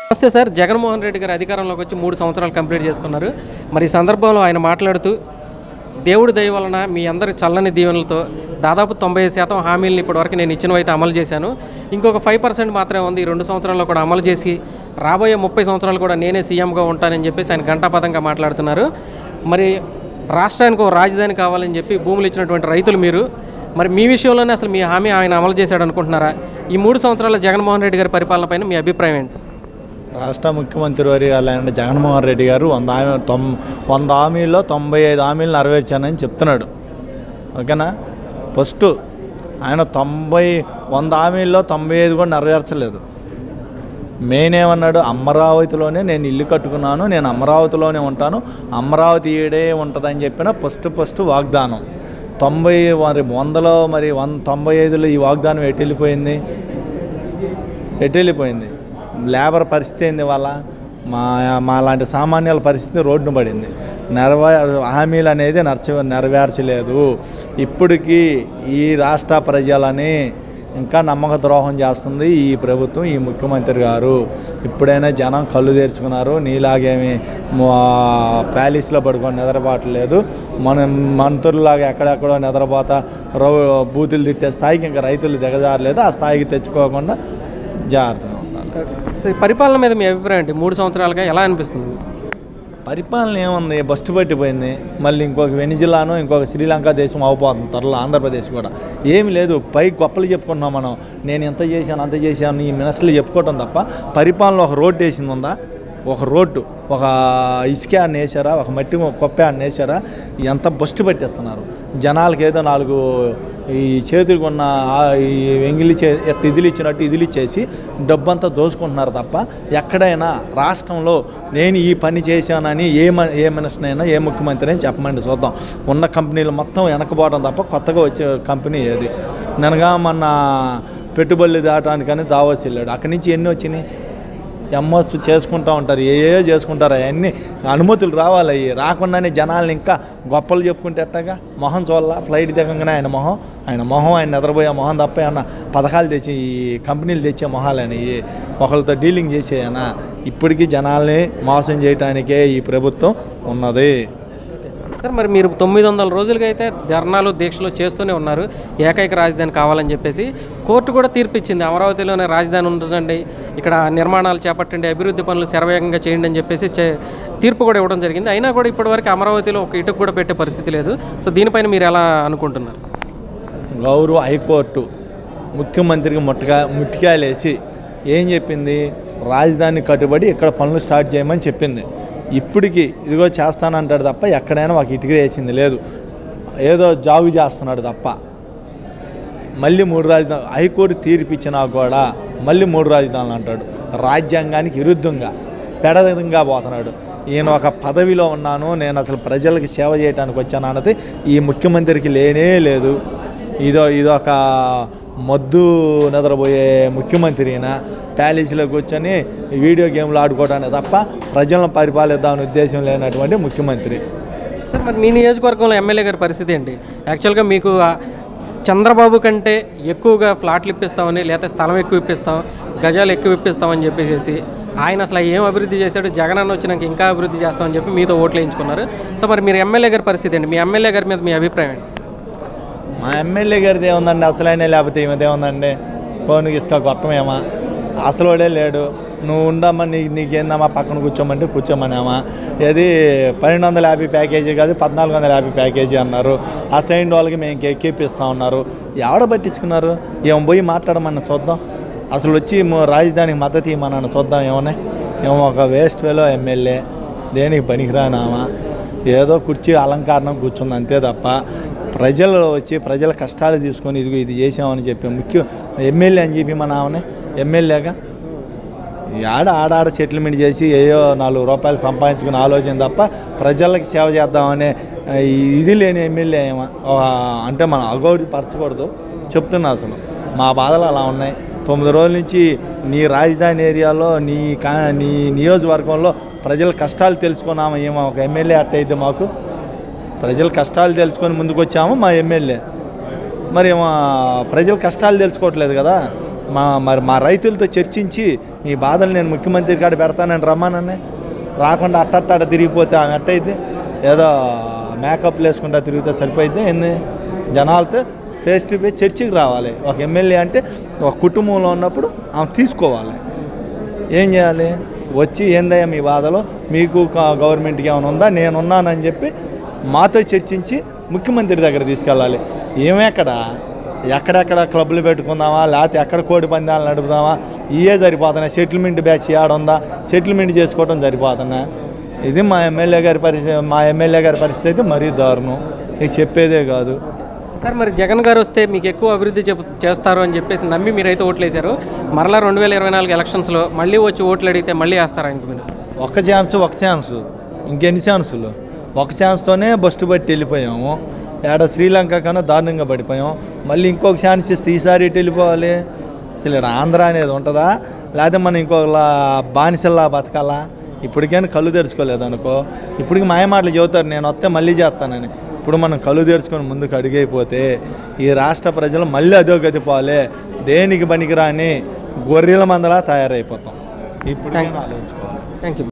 నమస్తే సార్ జగన్మోహన్ రెడ్డి గారు అధికారంలోకి వచ్చి మూడు సంవత్సరాలు కంప్లీట్ చేసుకున్నారు మరి ఈ సందర్భంలో ఆయన మాట్లాడుతూ దేవుడి దయ వలన మీ అందరి చల్లని దీవెనలతో దాదాపు తొంభై శాతం హామీలను ఇప్పటివరకు నేను ఇచ్చినవైతే అమలు చేశాను ఇంకొక ఫైవ్ పర్సెంట్ మాత్రమే ఉంది ఈ రెండు సంవత్సరాల్లో కూడా అమలు చేసి రాబోయే ముప్పై సంవత్సరాలు కూడా నేనే సీఎంగా ఉంటానని చెప్పేసి ఆయన గంటాపదంగా మాట్లాడుతున్నారు మరి రాష్ట్రానికి ఒక రాజధాని కావాలని చెప్పి భూములు ఇచ్చినటువంటి రైతులు మీరు మరి మీ విషయంలోనే అసలు మీ హామీ ఆయన అమలు చేశాడు అనుకుంటున్నారా ఈ మూడు సంవత్సరాల జగన్మోహన్ రెడ్డి గారి పరిపాలన పైన మీ అభిప్రాయం ఏంటి రాష్ట్ర ముఖ్యమంత్రి వర్యాలైన జగన్మోహన్ రెడ్డి గారు వంద హామీ తొం వంద హామీల్లో తొంభై ఐదు హామీలు నెరవేర్చానని చెప్తున్నాడు ఓకేనా ఫస్ట్ ఆయన తొంభై వంద హామీల్లో తొంభై ఐదు కూడా నెరవేర్చలేదు మెయిన్ ఏమన్నాడు అమరావతిలోనే నేను ఇల్లు కట్టుకున్నాను నేను అమరావతిలోనే ఉంటాను అమరావతి ఈడే ఉంటుందని చెప్పిన ఫస్ట్ ఫస్ట్ వాగ్దానం తొంభై మరి వందలో మరి వన్ తొంభై ఐదులో ఈ వాగ్దానం ఎటు వెళ్ళిపోయింది ఎటు వెళ్ళిపోయింది లేబర్ పరిస్థితి ఏంది వాళ్ళ మా మా లాంటి సామాన్యుల పరిస్థితి రోడ్డున పడింది నెరవే హామీలు అనేది నరచ నెరవేర్చలేదు ఇప్పటికీ ఈ రాష్ట్ర ప్రజలని ఇంకా నమ్మక ద్రోహం చేస్తుంది ఈ ప్రభుత్వం ఈ ముఖ్యమంత్రి గారు ఇప్పుడైనా జనం కళ్ళు తెరుచుకున్నారు నీలాగేమి మా- ప్యాలెస్లో పడుకొని నిద్రపోవట్లేదు మన మంత్రులాగా ఎక్కడెక్కడో నిద్రపోతా రౌ బూతులు తిట్టే స్థాయికి ఇంకా రైతులు దిగజారలేదు ఆ స్థాయికి తెచ్చుకోకుండా జాగ్రత్తగా ఉండాలి సో ఈ పరిపాలన మీద మీ అభిప్రాయం ఏంటి మూడు సంవత్సరాలుగా ఎలా అనిపిస్తుంది పరిపాలన ఏముంది బస్టు పట్టిపోయింది మళ్ళీ ఇంకొక వెనిజిలాను ఇంకొక శ్రీలంక దేశం అవపోతుంది త్వరలో ఆంధ్రప్రదేశ్ కూడా ఏమి లేదు పై గొప్పలు చెప్పుకుంటున్నాం మనం నేను ఎంత చేశాను అంత చేశాను ఈ మినిస్టర్లు చెప్పుకోవటం తప్ప పరిపాలన ఒక రోడ్డు వేసింది ఉందా ఒక రోడ్డు ఒక ఇసుక అన్న వేసారా ఒక మట్టి కొప్ప అన్న వేసారా ఎంత బస్టు పట్టేస్తున్నారు జనాలకి ఏదో నాలుగు ఈ చేతులకు ఉన్న ఆ ఈ ఎంగిలి చే ఎట్ట ఇదిలు ఇచ్చినట్టు ఇదిలు ఇచ్చేసి డబ్బంతా దోసుకుంటున్నారు తప్ప ఎక్కడైనా రాష్ట్రంలో నేను ఈ పని చేశానని ఏ మ- ఏ మినిస్టర్ అయినా ఏ ముఖ్యమంత్రి అయినా చెప్పమండి చూద్దాం ఉన్న కంపెనీలు మొత్తం వెనకపోవడం తప్ప కొత్తగా వచ్చే కంపెనీ ఏది నెనగా మొన్న పెట్టుబడులు దాటానికని దావోస్ వెళ్ళాడు అక్కడి నుంచి ఎన్ని వచ్చినాయి ఎంఎస్ చేసుకుంటూ ఉంటారు ఏ ఏ చేసుకుంటారు అవన్నీ అనుమతులు రావాలి అవి రాకుండానే జనాల్ని ఇంకా గొప్పలు చెప్పుకుంటే ఎట్టగా మొహం చూడాల ఫ్లైట్ దిగంగానే ఆయన మొహం ఆయన మొహం ఆయన నిద్రపోయే మొహం తప్ప ఏమన్నా పథకాలు తెచ్చి ఈ కంపెనీలు తెచ్చే మొహాలని ఒకరితో డీలింగ్ చేసేయనా ఇప్పటికీ జనాల్ని మోసం చేయడానికే ఈ ప్రభుత్వం ఉన్నది సార్ మరి మీరు తొమ్మిది వందల రోజులుగా అయితే ధర్నాలు దీక్షలు చేస్తూనే ఉన్నారు ఏకైక రాజధాని కావాలని చెప్పేసి కోర్టు కూడా తీర్పు ఇచ్చింది అమరావతిలోనే రాజధాని ఉంటుందండి ఇక్కడ నిర్మాణాలు చేపట్టండి అభివృద్ధి పనులు శరవేగంగా చేయండి అని చెప్పేసి చే- తీర్పు కూడా ఇవ్వడం జరిగింది అయినా కూడా ఇప్పటివరకు అమరావతిలో ఒక ఇటుకు కూడా పెట్టే పరిస్థితి లేదు సో దీనిపైన మీరు ఎలా అనుకుంటున్నారు గౌరవ హైకోర్టు ముఖ్యమంత్రికి ముట్టగా ముట్టికాయలేసి ఏం చెప్పింది రాజధాని కట్టుబడి ఇక్కడ పనులు స్టార్ట్ చేయమని చెప్పింది ఇప్పటికి ఇదిగో చేస్తానంటాడు తప్ప ఎక్కడైనా ఒక ఇటుక వేసింది లేదు ఏదో జాగు చేస్తున్నాడు తప్ప మళ్ళీ మూడు రాజధానులు హైకోర్టు తీర్పు ఇచ్చినా కూడా మళ్ళీ మూడు రాజధానులు అంటాడు రాజ్యాంగానికి విరుద్ధంగా పెడదంగా పోతున్నాడు ఈయన ఒక పదవిలో ఉన్నాను నేను అసలు ప్రజలకు సేవ చేయడానికి వచ్చాను అన్నది ఈ ముఖ్యమంత్రికి లేనే లేదు ఇదో ఇదొక మొద్దు నిద్రపోయే ముఖ్యమంత్రి ఈయన ప్యాలెస్లో కూర్చొని వీడియో గేమ్లు ఆడుకోవడానికి తప్ప ప్రజలను పరిపాలిద్దామనే ఉద్దేశం లేనటువంటి ముఖ్యమంత్రి సార్ మరి మీ నియోజకవర్గంలో ఎమ్మెల్యే గారి పరిస్థితి ఏంటి యాక్చువల్గా మీకు ఆ చంద్రబాబు కంటే ఎక్కువగా ఫ్లాట్లు ఇప్పిస్తామని లేకపోతే స్థలం ఎక్కువ ఇప్పిస్తాం గజాలు ఎక్కువ ఇప్పిస్తామని చెప్పేసి ఆయన అసలు ఏం అభివృద్ధి చేశాడు జగన్ అన్న వచ్చినాక ఇంకా అభివృద్ధి చేస్తామని చెప్పి మీతో ఓట్లు వేయించుకున్నారు సో మరి మీరు ఎమ్మెల్యే గారి పరిస్థితి ఏంటి మీ ఎమ్మెల్యే గారి మీద మీ అభిప్రాయం ఏంటి మా ఎమ్మెల్యే గారిది ఏముందండి అసలైన లేకపోతే ఈమెది ఏముందండి ఫోన్కి ఇసుక గొట్టమేమా అసలుడే లేడు నువ్వు ఉండమ్మా నీ నీకేందమ్మా పక్కన కూర్చోమంటే కూర్చోమనేమా ఏది పన్నెండు వందల యాభై ప్యాకేజీ కాదు పద్నాలుగు వందల యాభై ప్యాకేజీ అన్నారు ఆ సైన్ వాళ్ళకి మేము ఎక్కిపిస్తా ఉన్నారు ఎవడ పట్టించుకున్నారు ఏమో పోయి మాట్లాడమని చూద్దాం అసలు వచ్చి మ- రాజధానికి మద్దతు ఇవ్వమని చూద్దాం ఏమన్నా ఏమో ఒక వేస్ట్ వేలో ఎమ్మెల్యే దేనికి పనికిరానామా ఏదో కుర్చీ అలంకారం కూర్చుంది అంతే తప్ప ప్రజలు వచ్చి ప్రజల కష్టాలు తీసుకొని ఇదిగో ఇది చేసామని చెప్పి ముఖ్య ఎమ్మెల్యే అని చెప్పి మన ఆమెనే ఎమ్మెల్యేగా ఈ ఆడ ఆడాడ సెటిల్మెంట్ చేసి ఏయో నాలుగు రూపాయలు సంపాదించుకునే ఆలోచన తప్ప ప్రజలకు సేవ చేద్దామనే ఆ, ఇది లేని ఎమ్మెల్యే ఏమో ఆ, అంటే మనం అగౌరవపరచకూడదు చెప్తున్నా అసలు మా బాధలు అలా ఉన్నాయి తొమ్మిది రోజుల నుంచి నీ రాజధాని ఏరియాలో నీ కా నీ నియోజకవర్గంలో ప్రజల కష్టాలు తెలుసుకున్నాము ఏమో ఒక ఎమ్మెల్యే అట్టయితే మాకు ప్రజల కష్టాలు తెలుసుకొని ముందుకు వచ్చాము మా ఎమ్మెల్యే మరి ఏమో ప్రజల కష్టాలు తెలుసుకోవట్లేదు కదా మా మరి మా రైతులతో చర్చించి మీ బాధలు నేను ముఖ్యమంత్రి కాడ పెడతానని రమ్మానని రాకుండా అట్టట్ట తిరిగిపోతే ఆమె అట్టయితే ఏదో మేకప్లు వేసుకుంటా తిరిగితే సరిపోయిద్ది ఏంది జనాలతో ఫేస్ టు ఫేస్ చర్చికి రావాలి ఒక ఎమ్మెల్యే అంటే ఒక కుటుంబంలో ఉన్నప్పుడు ఆమె తీసుకోవాలి ఏం చేయాలి వచ్చి ఏందయ్యా మీ బాధలో మీకు క- గవర్నమెంట్కి ఏమైనా ఉందా నేనున్నానని చెప్పి మాతో చర్చించి ముఖ్యమంత్రి దగ్గర తీసుకెళ్ళాలి ఏమెక్కడ ఎక్కడెక్కడ క్లబ్లు పెట్టుకుందామా లేకపోతే ఎక్కడ కోడి పందాలు నడుపుదామా ఇవే సరిపోతున్నాయి సెటిల్మెంట్ బ్యాచ్ ఉందా సెటిల్మెంట్ చేసుకోవడం సరిపోతున్నా ఇది మా ఎమ్మెల్యే గారి పరిస్థితి మా ఎమ్మెల్యే గారి పరిస్థితి అయితే మరీ దారుణం ఇది చెప్పేదే కాదు సార్ మరి జగన్ గారు వస్తే మీకు ఎక్కువ అభివృద్ధి చెప్ చేస్తారు అని చెప్పేసి నమ్మి మీరైతే ఓట్లు వేశారు మరలా రెండు వేల ఇరవై నాలుగు ఎలక్షన్స్లో మళ్ళీ వచ్చి ఓట్లు అడిగితే మళ్ళీ వేస్తారు ఆయనకి మీరు ఒక్క ఛాన్స్ ఒక ఛాన్స్ ఇంకెన్ని ఛాన్సులు ఒక ఛాన్స్తోనే బస్టు బట్టి వెళ్ళిపోయాము ఏడ శ్రీలంక కన్నా దారుణంగా పడిపోయాం మళ్ళీ ఇంకొక ఛాన్స్ ఇస్తే ఈసారి ఎటు వెళ్ళిపోవాలి అసలు ఈడ ఆంధ్ర అనేది ఉంటుందా లేకపోతే మనం ఇంకొకలా బానిసల్లా బతకాలా ఇప్పటికైనా కళ్ళు తెరుచుకోలేదు అనుకో ఇప్పటికి మాయ మాటలు చెబుతారు నేను వస్తే మళ్ళీ చేస్తానని ఇప్పుడు మనం కళ్ళు తెరుచుకొని ముందుకు అడిగైపోతే ఈ రాష్ట్ర ప్రజలు మళ్ళీ అదో గతి పోలే దేనికి పనికిరాని గొర్రెల మందలా తయారైపోతాం ఇప్పుడు ఆలోచించుకోవాలి థ్యాంక్ యూ